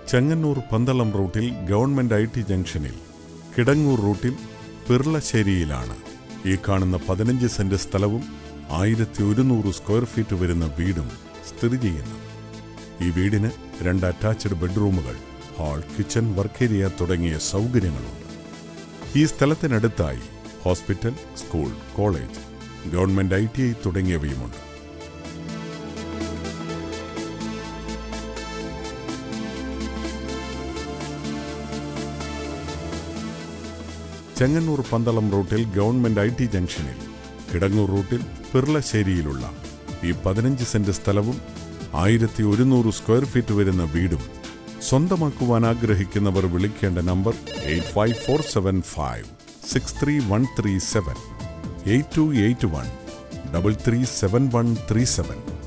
ചെങ്ങന്നൂർ പന്തളം റൂട്ടിൽ government I T ജംഗ്ഷനിൽ കിടങ്ങൂർ റൂട്ടിൽ പിർളശ്ശേരിയിലാണ് ഈ കാണുന്ന പതിനഞ്ച് സെന്റ് സ്ഥലവും ആയിരത്തി ഒരുന്നൂറ് സ്ക്വയർ ഫീറ്റ് വരുന്ന വീടും സ്ഥിതി ചെയ്യുന്നത് ഈ വീടിന് രണ്ട് അറ്റാച്ച്ഡ് ബെഡ്റൂമുകൾ ഹാൾ കിച്ചൺ വർക്ക് ഏരിയ തുടങ്ങിയ സൗകര്യങ്ങളുണ്ട് ഈ സ്ഥലത്തിനടുത്തായി hospital school college government I T I തുടങ്ങിയവയുമുണ്ട് ചെങ്ങന്നൂർ പന്തളം റൂട്ടിൽ ഗവൺമെന്റ് ഐ ടി ജംഗ്ഷനിൽ കിടങ്ങൂർ റൂട്ടിൽ പിർളശ്ശേരിയിലുള്ള ഈ പതിനഞ്ച് സെന്റ് സ്ഥലവും ആയിരത്തി ഒരുന്നൂറ് സ്ക്വയർ ഫീറ്റ് വരുന്ന വീടും സ്വന്തമാക്കുവാൻ ആഗ്രഹിക്കുന്നവർ വിളിക്കേണ്ട number eight five four seven five six three one three seven eight two eight one double three seven one three seven